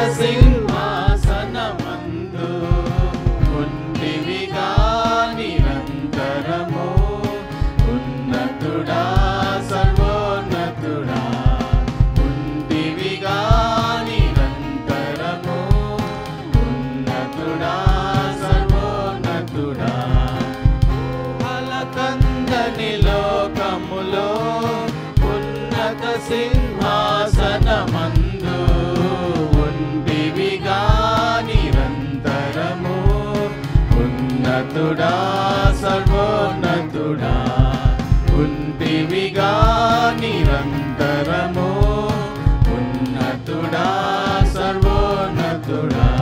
సింహాసనమందు ఉంటివిగా నిరంతరము ఉన్నతుడా సర్వోన్నతుడా ఉంటివిగా నిరంతరము ఉన్నతుడా సర్వోన్నతుడా ఫలకందని లోకములో ఉన్నత సింహాసనమందు ఉండివిగా నిరంతరము ఉన్నతుడా సర్వోన్నతుడా ఉండివిగా నిరంతరము ఉన్నతుడా సర్వోన్నతుడా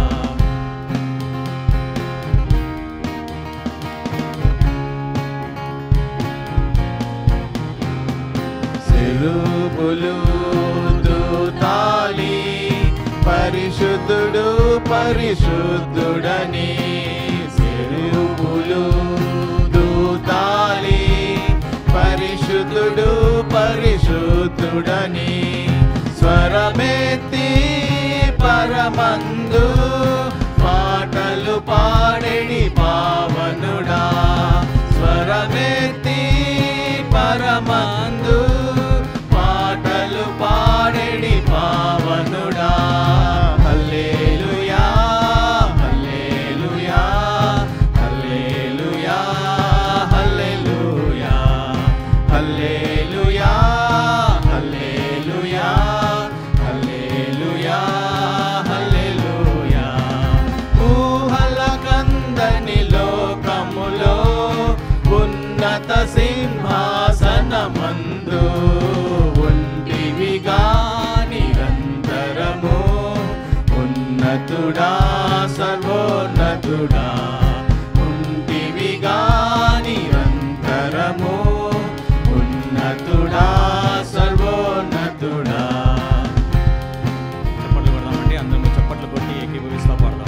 సిరుబులు దూతాలి పరిశుద్ధుడు పరిశుద్ధుడని సిరుబులు దూతాలి పరిశుద్ధుడు పరిశుద్ధుడని స్వరమెత్తి పరమందు పాటలు పాడెడి పావనుడా స్వరమెత్తి పరమందు పాటలు పాడెడి పావనుడా హల్లెలూయా హల్లెలూయా హల్లెలూయా హల్లెలూయా హల్లెలూయా హల్లెలూయా హల్లెలూయా హల్లెలూయా ఊహల కందని లోకములో ఉన్నత సింహాసనమందు ఉండివిగా నిరంతరము ఉన్నతుడా సర్వోన్నతుడా ఉండివిగా నిరంతరము ఉన్నతుడా సర్వోన్నతుడా చప్పట్లు కొడదామండి అందరం చప్పట్లు కొట్టి ఏకీభవిస్తా పాడదాం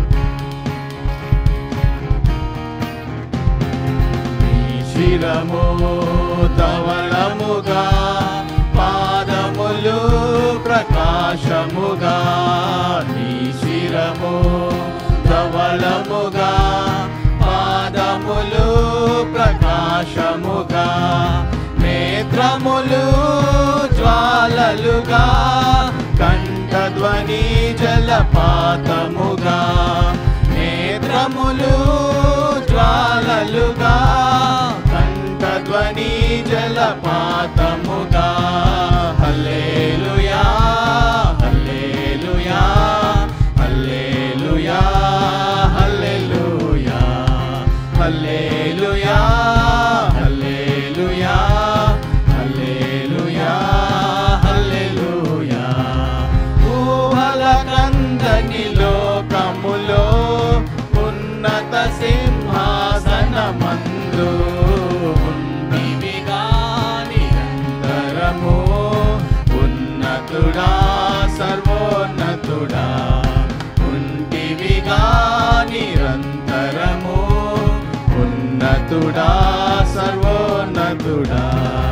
నీ శిరము ధవళముగా పాదములు ప్రకాశముగా నీ శిరము ధవళముగా పాదములు ప్రకాశముగా నేత్రములు జ్వాలలుగా కంఠధ్వని జలపాతముగా నేత్రములు జ్వాలలుగా కంఠధ్వని జలపాతముగా హల్లెలూయా హల్లెలూయా హల్లెలూయా హల్లెలూయా హల్లెలూయా హల్లెలూయా హల్లెలూయా హల్లెలూయా ఊహల కందని లోకములో ఉన్నత సింహాసనమందు ఉండివిగా నిరంతరము ఉన్నతుడా సర్వోన్నతుడా ఉంటివిగా నిరంతరము ఉన్నతుడా సర్వోన్నతుడా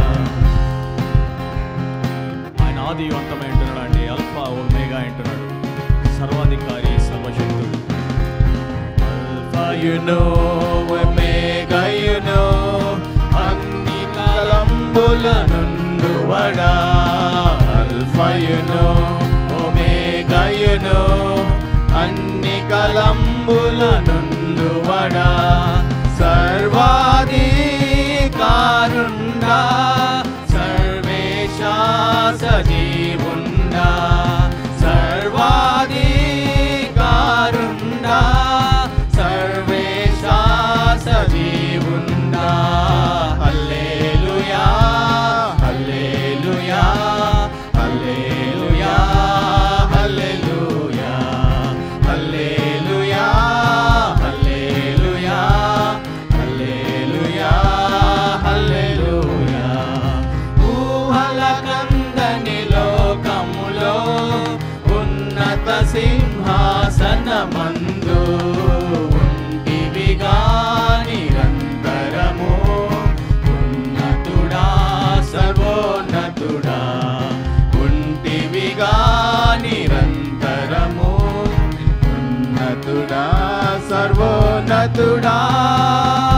ఆయన ఆది అంతమై ఉంటున్నాడు అండి అల్ఫా ఒమేగా అంటున్నాడు సర్వాధికారి సర్వశక్తుడు Alpha ఒమేగా యునో అన్ని తలంబుల నుండువడా అల్ఫయునో ఒమేగయునో అన్ని కలంబుల నుండువడా సర్వాది కారుండా సర్వేశ సజీవుండా సర్వాది కారుండా సర్వేశ సజీవుండా హల్లెలూయా హల్లెలూయా హల్లెలూయా హల్లెలూయా హల్లెలూయా హల్లెలూయా హల్లెలూయా హల్లెలూయా ఊహల కందని లోకములో ఉన్నత సింహాసనమందు ఉంటివిగా నిరంతరము ఉన్నతుడా సర్వోన్నతుడా ఉంటివిగా నిరంతరము సర్వోన్నతుడా సర్వోన్నతుడా